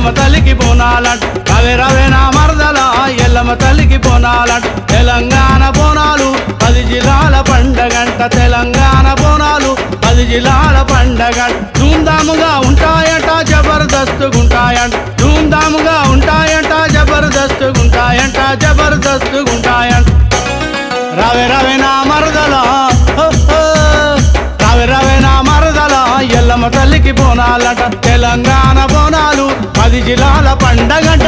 ఎల్లమ్మ తల్లికి బోనాలంట రవే రవే నా మరదల ఎల్లమ్మ తల్లికి బోనాలంట తెలంగాణ బోనాలు పది జిల్లాల పండగంట తెలంగాణ బోనాలు పది జిల్లాల పండగంట ధూమ్ధాముగా ఉంటాయట జబర్దస్తుగుంటాయంట ధూమ్ధాముగా ఉంటాయంట జబర్దస్తుగుంటాయంట జబర్దస్తుగుంటాయంట రవే రవే నా మరదల హో, హో. రవే రవే నా మరదల ఎల్లమ్మ తల్లికి బోనాలట తెలంగాణ బోనాలు పది జిల్లాల పండగట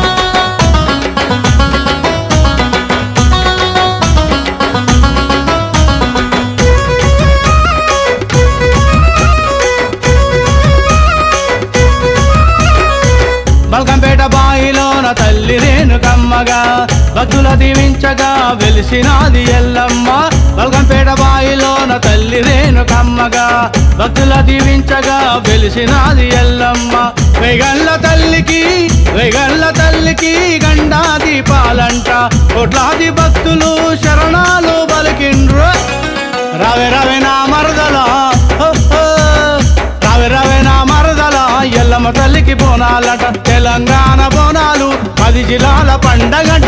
బల్కంపేట బాయిలోన తల్లి రేణుకమ్మగా భక్తుల దీవించగా వెలిసినాది ఎల్లమ్మ బల్కంపేట బాయిలోన తల్లి రేణుకమ్మగా భక్తుల దీవించగా వెలిసినాది ఎల్లమ్మ వెగళ్ళ తల్లికి వెగళ్ళ తల్లికి గండా దీపాలంట కోట్లాది భక్తులు శరణాలు బలికిండ్రు రవే రవే నా మరదల హో, హో. రవే రవే నా మరదల ఎల్లమ్మ తల్లికి బోనాలట తెలంగాణ బోనాలు పది జిల్లాల పండగట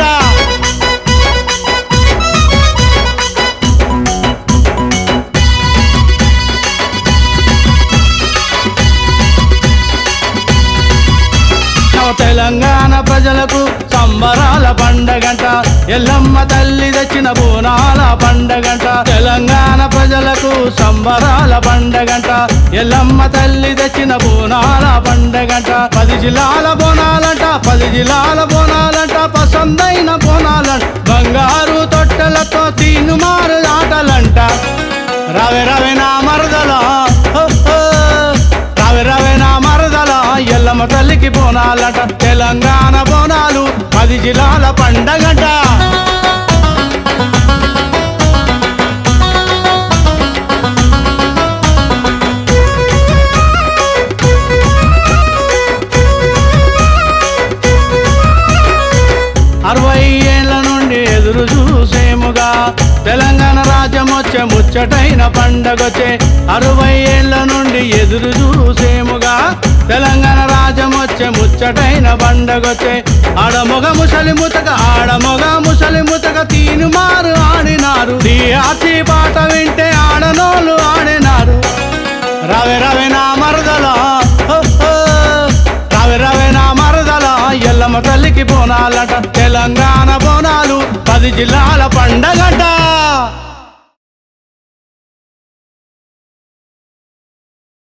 నవ తెలంగాణ ప్రజలకు సంబరాల పండగంట ఎల్లమ్మ తల్లి తెచ్చిన బోనాల పండగంట తెలంగాణ ప్రజలకు సంబరాల పండగంట ఎల్లమ్మ తల్లి తెచ్చిన బోనాల పండగంట పది జిల్లాల బోనాలంట పది జిల్లాల బోనాలంట పసందైన బోనాలంట బంగారు తొట్టెలతో తీనుమారు ఆటలంట రవే రవే నా మరదల హో, హో. రవే రవే నా మరదల ఎల్లమ్మ తల్లికి బోనాలట తెలంగాణ బోనాలు పది జిల్లాల పండగట అరవై ఏళ్ళ నుండి ఎదురు చూసేముగా తెలంగాణ రాజ్యం వచ్చే ముచ్చటైన పండగొచ్చే అరవై ఏళ్ళ నుండి ఎదురు చూసేముగా తెలంగాణ రాజ్యం వచ్చే ముచ్చటైన పండగొచ్చే ఆడమొగ ముసలి ముతక ఆడమొగ ముసలి ముతక తీను మారు ఆడినారు ఈ ఆచి పాట వింటే ఆడనోళ్ళు ఆడినారు రవే రవే నా మరదల హో, హో. రవే రవే నా మరదల ఎల్లమ్మ తల్లికి బోనాలట తెలంగాణ బోనాలు పది జిల్లాల పండగట